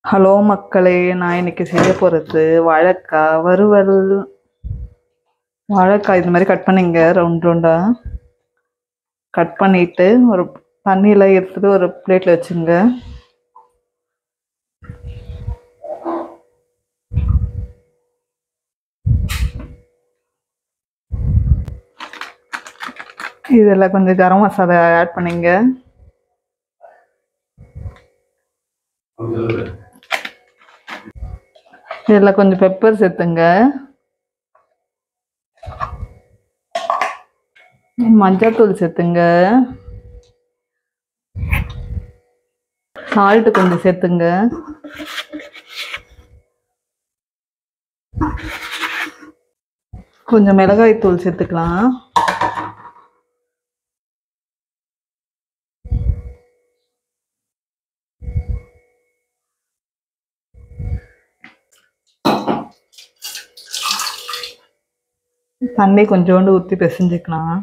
hello மக்களே நான் இன்னைக்கு செய்ய போகிறது வாழைக்காய் வறுவல் வாழைக்காய் இது மாதிரி கட் பண்ணிங்க ரவுண்ட் ரவுண்டாக கட் பண்ணிட்டு ஒரு தண்ணியில் எடுத்துட்டு ஒரு பிளேட்டில் வச்சுங்க இதில் கொஞ்சம் கரம் மசாலா ஆட் பண்ணிங்க இதில் கொஞ்சம் பெப்பர் சேர்த்துங்க மஞ்சள்தூள் சேர்த்துங்க சால்ட்டு கொஞ்சம் சேர்த்துங்க கொஞ்சம் மிளகாய் தூள் சேர்த்துக்கலாம் தண்ணி கொஞ்சோண்டு ஊற்றி பிசைஞ்சுக்கலாம்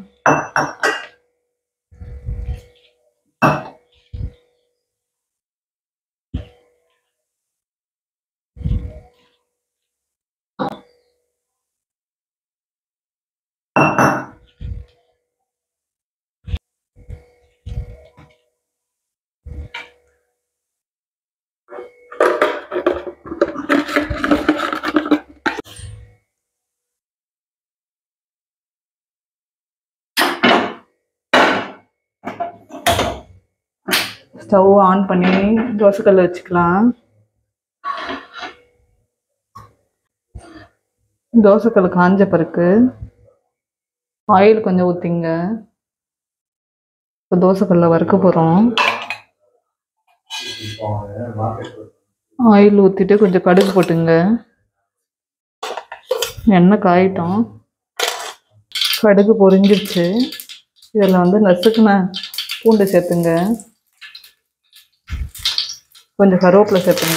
ஸ்டவ் ஆன் பண்ணி தோசைக்கல் வச்சுக்கலாம் தோசைக்கல் காஞ்ச பிறகு ஆயில் கொஞ்சம் ஊற்றிங்க இப்போ தோசைக்கல்ல வறுக்க போகிறோம் ஆயில் ஊற்றிட்டு கொஞ்சம் கடுகு போட்டுங்க எண்ணெய் காயிட்டோம் கடுகு பொரிஞ்சிருச்சு இதில் வந்து நசுக்குன பூண்டு சேர்த்துங்க கொஞ்சம் கருவேப்பிலை சேர்த்துங்க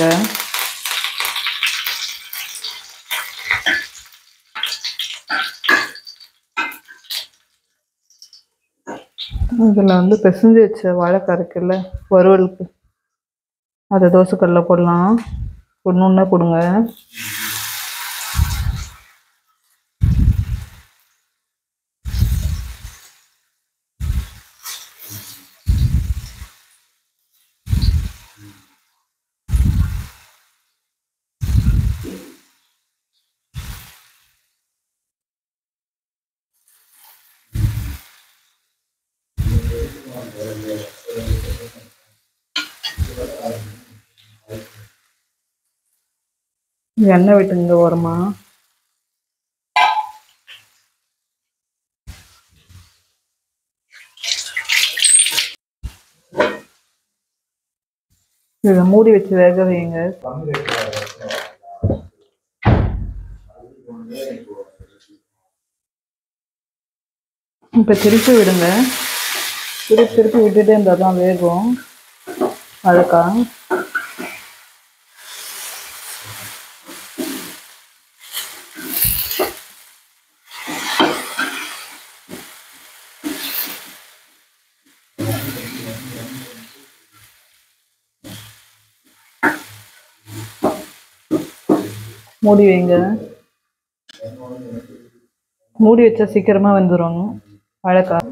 இதில் வந்து பிசைஞ்சு வச்ச வாழைக்காய் இருக்குல்ல வறுவலுக்கு அதை தோசைக்கல்ல போடலாம் ஒன்று கொடுங்க எண்ணெய் விட்டுங்க ஓரமா இதை மூடி வச்சு வேக வைங்க இப்போ திருப்பி விடுங்க திருப்பி திருப்பி விட்டுட்டே இருந்தால் தான் வேகும் அழகா மூடி வைங்க மூடி வச்சா சீக்கிரமா வந்துடும் வாழைக்காய்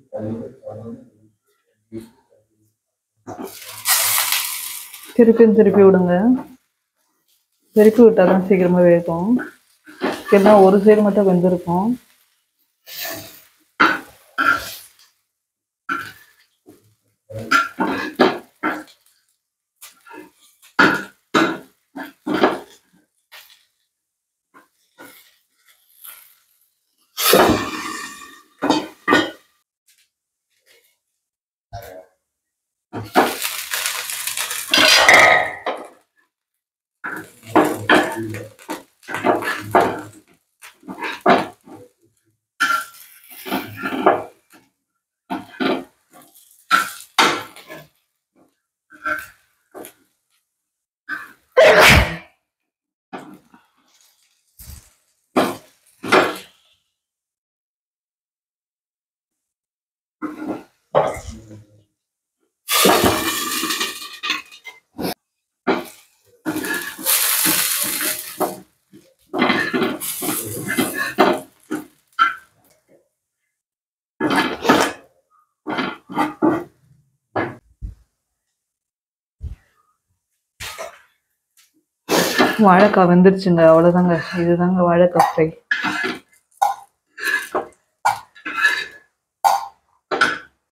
திருப்பியும் திருப்பி விடுங்க திருப்பி விட்டால் தான் சீக்கிரமா வேகும் இல்லைன்னா ஒரு சைடு மட்டும் வெந்திருக்கும் வாழைக்காய் வெந்துருச்சுங்க அவ்வளோதாங்க இதுதாங்க வாழைக்காய் ஃப்ரை